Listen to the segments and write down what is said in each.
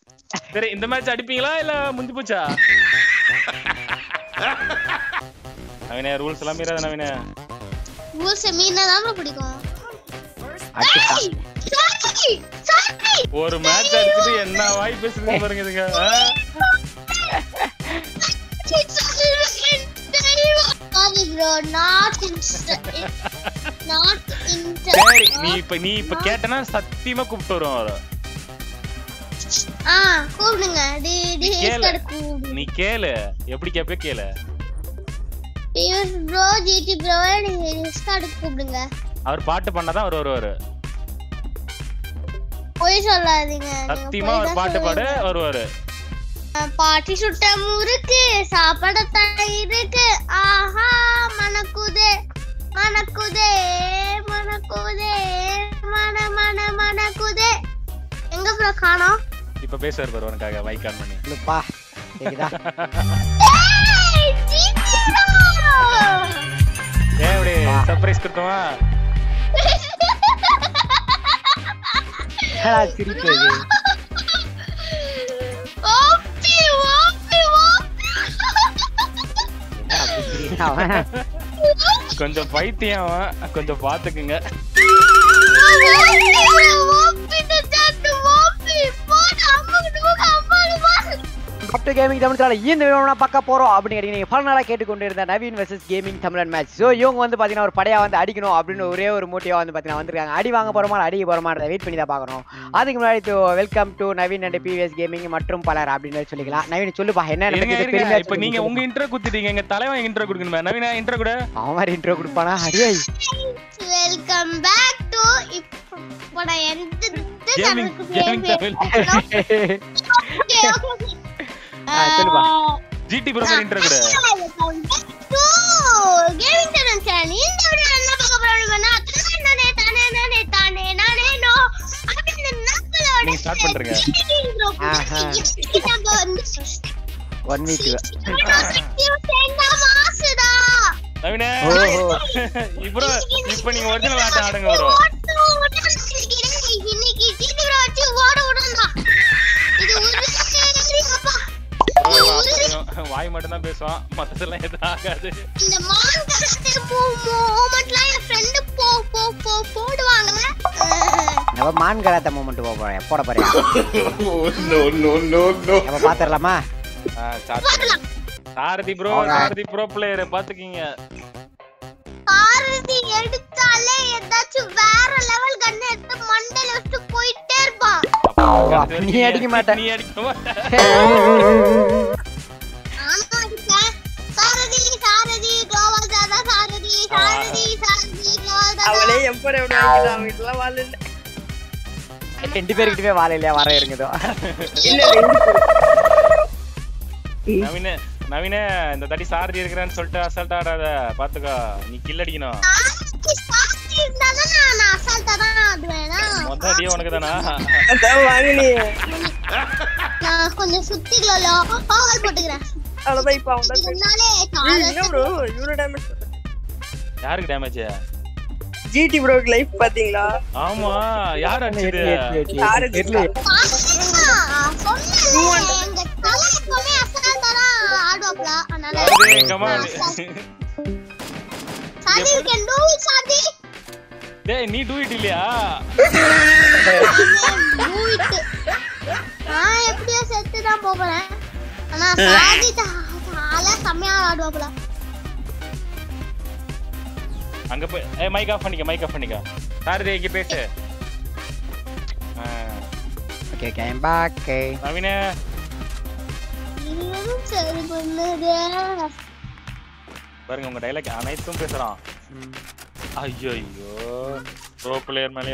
சரி இந்த மேட்ச் அடிப்பீங்களா இல்ல முடிஞ்சு போச்சா நவீன ரூல்ஸ் எல்லாம் மீறாத நவீன ரூல்ஸ் மீனா தான் பிடிக்கும் அடிச்சுட்டான். Sorry, sorry. ஒரு மேட்ச் அடிச்சுட்டு என்ன வாய் பேசுறீங்க பாருங்க இதுங்க ஆ? Sorry bro, not insta- not inter- சரி நீ இப்ப நீ இப்ப கேட்டனா சத்தியமா கூப்பிட்டு வருவோம் அவரை ஆ, கூப்பிடுங்க டி டி கேளு. ஸ்காட் கூப்பிடுங்க நீ கேளு எப்படி கேப்ப கேளு பியூஷ் ப்ரோ ஜிடி ப்ரோ நீங்க ஸ்காட் கூப்பிடுங்க அவர் பாட்டு பண்ணாதான் அவர் வருவாரு பொய் சொல்லாதீங்க நீங்க சத்தியமா பொய் அவர் தான் பாட்டு பாடு சொல்லுவீங்க. வருவாரு பாட்டி சுட்ட முறுக்கு சாப்பாடு தயிருக்கு ஆஹா மணக்குதே மணக்குதே மணக்குதே மன மன மணக்குதே எங்க ப்ரோ காணோம் இப்ப பேசுவார் பாரு உனக்காக மைக் ஆன் பண்ணி இல்லப்பா கேக்குதா ஏய், ஜிடி bro! ஏன் அப்படி சர்ப்ரைஸ் கொடுத்தோமா என்னடா சிரிப்பு இது ஓப்பி, ஓப்பி, ஓப்பி. என்னடா அப்படி சிரிக்கிறான் அவன் கொஞ்சம் பைத்தியம் அவன். கொஞ்சம் பாத்துக்குங்க டாக்டர் கேமிங் தமிழ் சேனல் இந்த வீடியோ பார்க்க போறோம் அப்படின்னு கேட்டீங்க நீங்க பல நாளா கேட்டுக்கொண்டு இருந்த நவீன் வெர்சஸ் கேமிங் தமிழன் மேட்ச் ஸோ இவங்க வந்து பாத்தீங்கன்னா ஒரு படையா வந்து அடிக்கணும் அப்படின்னு ஒரே ஒரு மோட்டிவா வந்து பாத்தீங்கன்னா வந்திருக்காங்க அடி வாங்க போறோமா இல்ல அடிக்க போறோமான்றத வெயிட் பண்ணி தான் பார்க்கணும் அதுக்கு முன்னாடி welcome to Naveen and PVS gaming மற்றும் பலர் அப்படின்னு சொல்லிக்கலாம் நவீன் சொல்லுப்பா என்ன இருங்க, நடக்குது இருங்க. பெருமையா இப்ப நீங்க உங்க இன்ட்ரோ குடுத்துட்டீங்க எங்க தலைவன் இன்ட்ரோ கொடுக்கணுமே நவீனா இன்ட்ரோ கொடு அவன் மாதிரி இன்ட்ரோ கொடுப்பானா அடியே வெல்கம் பேக் டு இப்போ நான் எந்த கேமிங் கேமிங் தமிழ் ஆ, சொல்லுப்பா. ஜிடி ப்ரோ இன்ட்ரோ கொடு கேமிங் சேனல் சேனல் இந்த வீடியோ என்ன பார்க்க போறோம்னா தானே தானே தானே தானே நானே நோ அப்படின்னு நம்மளோட நீங்க ஸ்டார்ட் பண்றீங்க ஆஹா. நம்ம வந்து ஒன் வீக் நவீனா ஓஹோ இப்போ இப்ப நீங்க ஒரிஜினல் ஆட்டம் ஆடுங்க ப்ரோ இன்னைக்கு ஜிடி ப்ரோ வச்சு ஓட விடுறா இது ஒரு வாய் மட்டும் தான் பேசுவான் மத்ததெல்லாம் எதுவும் ஆகாது இந்த மான் கஷ்ட மூமெண்ட்லாம் என் ஃப்ரெண்டு போ போ போ போடுவாங்க நம்ம மான் கராத்த மூமெண்ட் போக போறேன் போட போறியா no, no, no, no. நம்ம பாத்துடலாமா ஆ, start பண்ணுங்க. Sarathi bro Alright. Sarathi bro player பாத்துக்கீங்க பாரதி எடுத்தாலே ஏதாச்சும் வேற லெவல் கன் எடுத்து மண்டையில வச்சுட்டு போயிட்டே இருப்பான் அப்ப நீ அடிக்க மாட்ட. நீ அடிக்க மாட்ட நானும் அடிப்பேன் சாரதி சாரதி கோவா தாதா சாரதி சாரதி சாரதி கோவா தாதா அவளே எம்பர் எப்படி வாங்கிட்டா அவங்க இதெல்லாம் வாழ இல்ல ரெண்டு பேருக்கிட்டவே வாழை இல்லையா வர இருக்குதோ இல்ல இல்ல நவீன நவீன இந்த தடி சாரதி இருக்கிறேன்னு சொல்லிட்டு அசால்ட் ஆடாத பாத்துக்கோ நீ கில் அடிக்கணும் சாரதி சாரதி இருந்தாதான் நான் அசால்ட்டா தான் ஆடுவேனா மொத்த அடியே உனக்கு தானா அதான் வாங்கினியே நான் கொஞ்சம் சுத்திகளோ பாவல் போட்டுக்கிறேன் அவ்வளவுதான் இப்ப அவன் தான் இதனாலே என்ன ப்ரோ இவ்வளவு டேமேஜ் யாருக்கு டேமேஜ் ஜிடி ப்ரோக்கு லைஃப் பாத்தீங்களா ஆமா யார் அடிச்சது யாரு தெரியல சாரதி கமான் டேய் நீ டூ இட் இல்லையா எப்படியோ செத்து தான் போறேன் ஆனா சாதி தால செம்மையா ஆடுவாப்புல அங்க போய் ஏய் மைக் ஆஃப் பண்ணிக்க மைக் ஆஃப் பண்ணிக்க சாரதி இங்க பேசு ஆ, ஓகே ஓகே பேக் நவீன நீயும் சரி பண்ணுதே பாருங்க உங்க டைலாக் அனைத்தும் பேசுறான் ஐயோ ஐயோ ப்ரோ பிளேயர் மேலே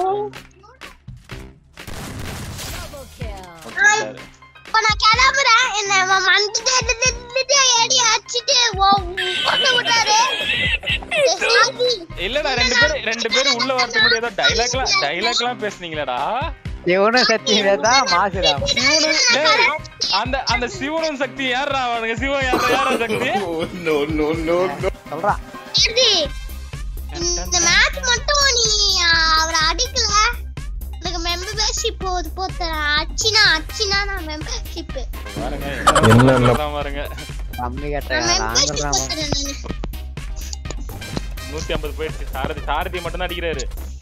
இப்ப நான் கிளம்புறேன் என்ன மந்துட்டு அடி அடிச்சுட்டு கொண்டு விட்டாரு சாதி இல்லடா ரெண்டு பேரும் ரெண்டு பேரும் உள்ள வரதுக்கு முன்னாடி ஏதோ டைலாக்லாம் டைலாக்லாம் பேசுனீங்களேடா இவனும் சத்தியம் தான் மாசுடா சிவனு டேய், அந்த அந்த சிவனும் சக்தி யாரா அவனுங்க சிவன் யாரா யாரா சக்தி Oh, no, no, no, no. சொல்றான் சாதி இந்த மேட்ச் மட்டும் நீ அவரை அடிக்கல எனக்கு எனக்கு மெம்பர்ஷிப் போது போத்துறேன் அச்சினா அச்சினா நான் மெம்பர்ஷிப் பாருங்க என்ன இல்ல. சொல்றான் பாருங்க கம்மி நான் கட்டுறாங்க மெம்பர்ஷிப் நாங்க போத்துறேன் நானு நூத்தி ஐம்பது போயிடுச்சு சாரதி சாரதி மட்டும் தான் அடிக்கிறாரு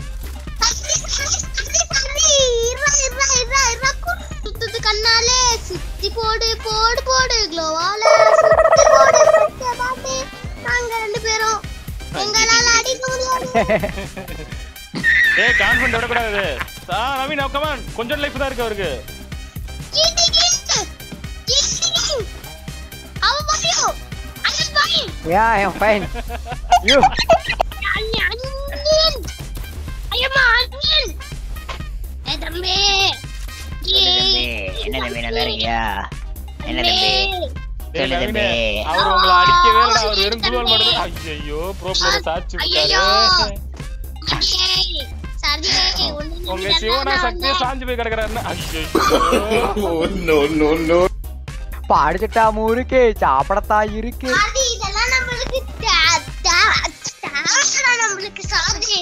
சுத்துது கண்ணாலே சுத்தி போடு போடு போடு க்ளோவால சுத்தி போடு பச்சை பாட்டு நாங்க ரெண்டு பேரும் எங்களால அடிக்க முடியாது ஏய் கான்ஃபிடன்ட் விடக்கூடாது ஆ நவீன் கமான் கொஞ்சம் லைஃப் தான் இருக்கு அவருக்கு கீட்டு கீட்டு கீட்டு அவன் பயோ அண்ணன் பயம் யா ஐம் ஃபைன் யூ அண்ணன் அண்ணன் ஐயம்மா அண்ணன் ஏ தம்பி என்ன தம்பி நல்லா இருக்கியா என்ன தம்பி ஏய் சொல்லு நவீனே, தம்பி. அவர் உங்களை அடிக்கவே இல்லை அவர் வெறும் குருவால் மட்டும் தான் ஐயோ ப்ரோ பிளேயர் சாச்சு ஐயையோ. விட்டாரு சரி உங்க சிவனா சக்தியே சாஞ்சு போய் கிடக்குறாருன்னு ஐயோ Oh, no, no, no. பா அடிச்சுட்டா முறுக்கு சாப்பிடத்தான் இருக்கு அது இதெல்லாம் நம்மளுக்கு தே- தே- தேவைடா நம்மளுக்கு சாதி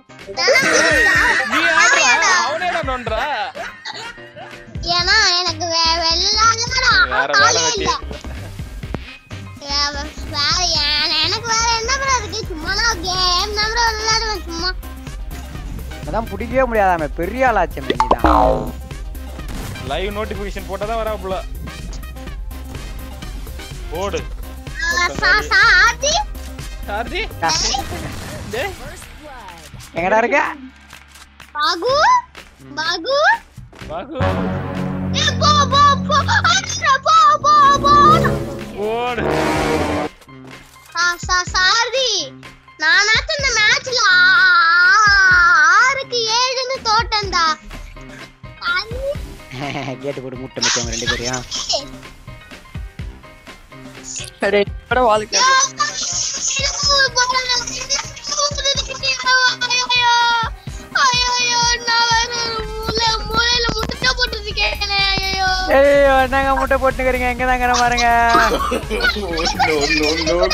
நீ ஆடுறா அவனேடா நோன்றா ஏன்னா எனக்கு வே- வெள்ளாடா வேற வேலை வெட்டி இல்ல வே- வேற ஏன் எனக்கு வேற என்ன bro இருக்கு சும்மா நான் கேம் தான் bro விளையாடுவேன் சும்மா அதான் பிடிக்கவே முடியாதாமே பெரிய ஆளாச்சு நீதான் லைவ் நோட்டிபிகேஷன் போட்டா தான் வராப்புல ஓடு ஆ, சா- சாதி சாரதி டேய் எங்கடா இருக்க பாகு பாகு பாகு ஏ, போ போ போ அடிடா, போ போ போ ஓடு சா- சா- சாரதி நானாச்சும் இந்த மேட்ச்ல ஆறுக்கு ஏழுன்னு தோட்டேன்டா கேட்டு போட்டு முட்டை மிச்சவங்க ரெண்டு பேரையும் அடே இப்பட வாழ்க்கை ஏய் என்னங்க முட்டை போட்டுக்கிறீங்க எங்க தாங்க பாருங்க Oh, no, no, no.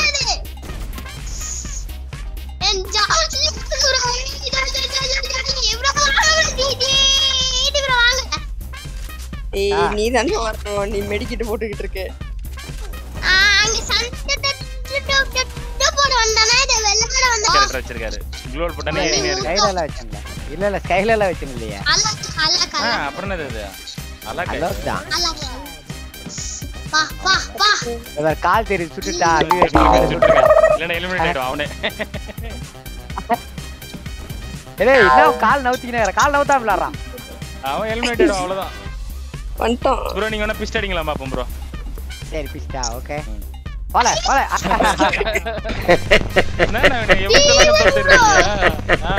ஏய் நீ தானே வரணும் நீ மெடிக்கிட்டு போட்டுக்கிட்டு இருக்க கேரக்டர் வச்சிருக்காரு க்ளோல் போட்டானே ஏறினே இருக்கு ஸ்கைல எல்லாம் வச்சிருந்தேன் இல்ல இல்ல ஸ்கைல எல்லாம் வச்சிருந்தேன் இல்லையா ஆ, அப்புறம் என்னது இது அலக்கா அளவு தான் வா வா வா இவர் கால் தெரியுது சுட்டுட்டா அது இல்லைன்னா எலிமினேட் ஆயிடும் அவனே ஏய் என்ன கால் நவுத்திக்கினே கால் நவுத்தா விளாடுறான் அவன் எலிமினேட் ஆயிடும் அவ்வளவுதான் வந்துட்டான் ப்ரோ நீங்க வேணா பிஸ்ட் அடிங்களா பாப்போம் ப்ரோ சரி பிஸ்டா ஓகே போல போல என்ன நான் எப்படி சொன்னாலும் தோத்துடுறீங்க ஆ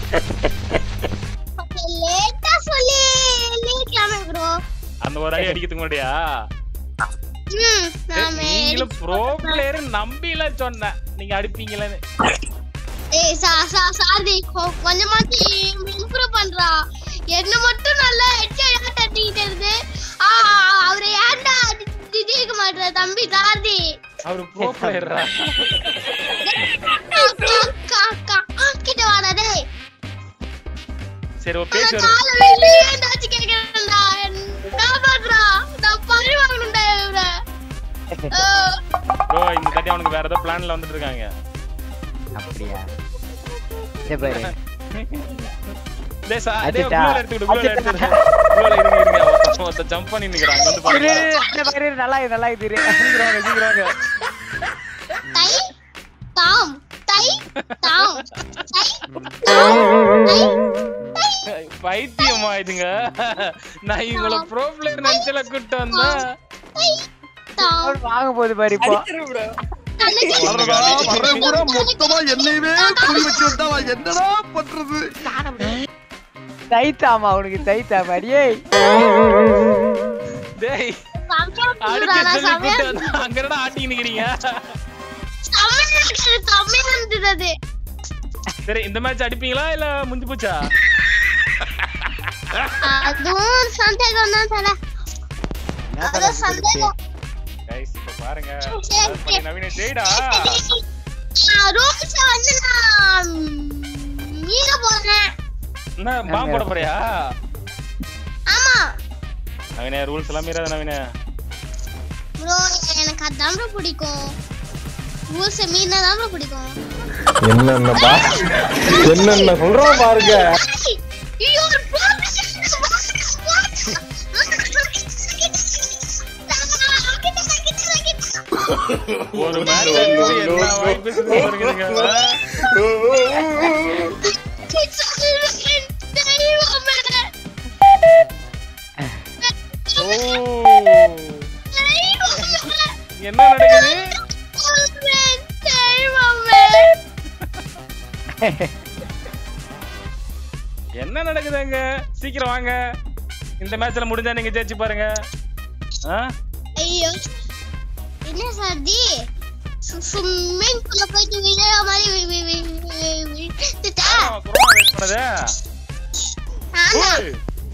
லேட்டா சொல்லி லேட்லாமே ப்ரோ அந்த ஒரு அடி அடிக்கிறதுக்கு முன்னாடியா ம் நாம நீங்களும் ப்ரோ பிளேயர் நம்பில சொன்னேன் நீங்க அடிப்பீங்களேன்னு ஏய் சா சா சாரதி கொ- கொஞ்சமாச்சு இம்ப்ரூவ் பண்றா என்ன மட்டும் நல்லா ஹெட் தட்டிக்கிட்டு இருக்கு ஆ அவரை ஏன்டா ஜெயிக்க மாட்டற தம்பி சாரதி அவரு ப்ரோ பிளேயரா கிட்ட வாடா டேய் சரி ஒரு அந்த பேசி வரும் கால வெளியே ஏதாச்சும் கேக்குறேன்டா காப்பாத்துறா நான் பழி வாங்கணும்டா இவரை ப்ரோ இந்த தாட்டி அவனுக்கு வேற ஏதோ பிளான்ல வந்துட்டு இருக்காங்க அப்படியா சரி பாரு டேய் சா டேய் அடிச்சிட்டா. ப்ளூல எடுத்துக்கிட்டு ப்ளூல எடுத்துக்கிட்டு ப்ளூல இருங்க இருங்க ஒருத்தன் ஒருத்தன் ஜம்ப் பண்ணி நிக்கிறான் அங்க வந்து இரு, பாருங்க இரு, இரு, இரு, இரு, நல்லா இது நல்லா இது இரு. சீக்கிரம் சீக்கிரம் தை தாம் தை தாம் தை தாம் தை தை பைத்தியமா இதுங்க நான் இவங்கள ப்ரோ பிளேயர் நினைச்சல கூட்டு வந்தேன் தை தாம் அவன் வாங்க போகுது பாரு இப்போ அடிச்சிரு bro கண்ணுக்கு வர்றதா வர்றேன் கூட மொத்தமா என்னையவே குறி வச்சு விட்டா அவன் என்னடா பண்றது தைத்தாமா அவனுக்கு தைத்தாமா அடியே டேய் சமையல் அடிக்க பண்றானா, சொல்லி கூட்டு சமையல் வந்தா அங்க என்னடா ஆட்டி நிக்கிறீங்க சமையல் சமையல் இருந்தது அது சரி இந்த மேட்ச் அடிப்பீங்களா இல்ல முந்தி போச்சா அதுவும் சந்தேகம் தான் தல என்ன அதான் பண்றது சந்தேகம் கைஸ் இப்ப பாருங்க சரி, அதாவது பண்ணி நவீன ஜெய்டா ரூல்ஸ் வந்து நான் மீற போறேன் என்ன பாம்பு போட போறியா ஆமா நவீன ரூல்ஸ் எல்லாம் மீறாத நவீன ப்ரோ எனக்கு அதான் bro பிடிக்கும் ரூல்ஸ் மீறினா தான் bro பிடிக்கும் என்னென்ன பா என்னென்ன சொல்றோம் பாருங்க You are ஒரு மேட்ச் என்ன வாய் பேசுறது பாருங்க ஓ என்ன நடக்குது என்ன நடக்குது அங்க சீக்கிரம் வாங்க இந்த மேட்ச்ல முடிஞ்சா நீங்க ஜெயிச்சு பாருங்க ஆ? ஐயோ என்ன சார்தி ஸ்விம்மிங் பூல்ல போயிட்டு விளையாட மாதிரி வி- வி- வி- வி- வி- விட்டுட்டா? ஆமா, corona waste பண்ணது. ஆமா. ஓய்.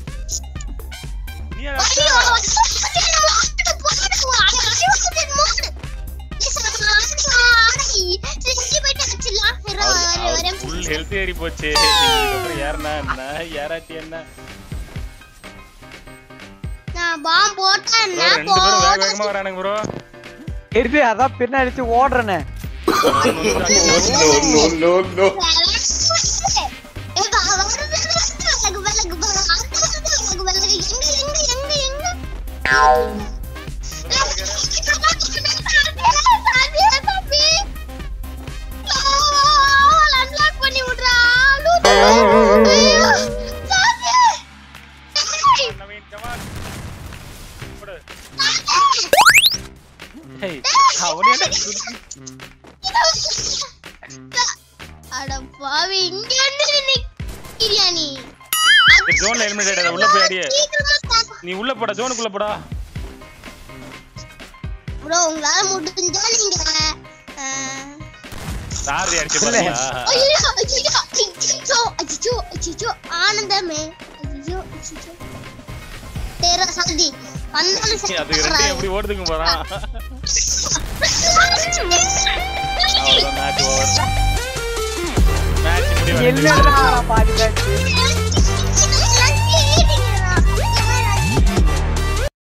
நீ அதை ஐயோ, அடிச்சா? என்ன மாட்டு போடுவா? ஐயோ, இது மாடு. ஏய், சாரி, செஞ்சு போயிட்டு அடிச்சிடலாம். இரு, அவரு- வரேன், அவரு வரேன். full health ஏறி போச்சு இதுக்கப்புறம் யாருன்னா என்ன யாராட்டி என்ன நான் பாம் போட்டா bro, என்ன ரெண்டு பேரும் வேக போட்டா வேகமா வரானுங்க ப்ரோ இருக்கு அதான் பின்னாடி அடிச்சு ஓடுறேனே நவீன் ஜவான் போடு. ஏய், அவனே என்ன சுத்தி- அட பாவி இங்க வந்து நிக்கிறியா நீ இந்த zone ல eliminate ஆயிடாத, உள்ள போய் அடியே. சீக்கிரமா stop நீ உள்ள போடா ஜோனுக்குள்ள போடா ப்ரோ உங்களால முடிஞ்சா நீங்க அஹ், சாரதி அடிச்சு இல்ல. பாருங்க ஐயோ ஐயோ ஐயோ ஐயோ ஐயோ ஆனந்தமே ஐயோ ஐயோ தேரா சாதி வந்தாலும் அது ரெண்டு எப்படி ஓடுதுங்க போறான் அவ்வளவுதான் மேட்ச் ஓவர் மேட்ச் முடிவு என்னடா பாதி மேட்ச்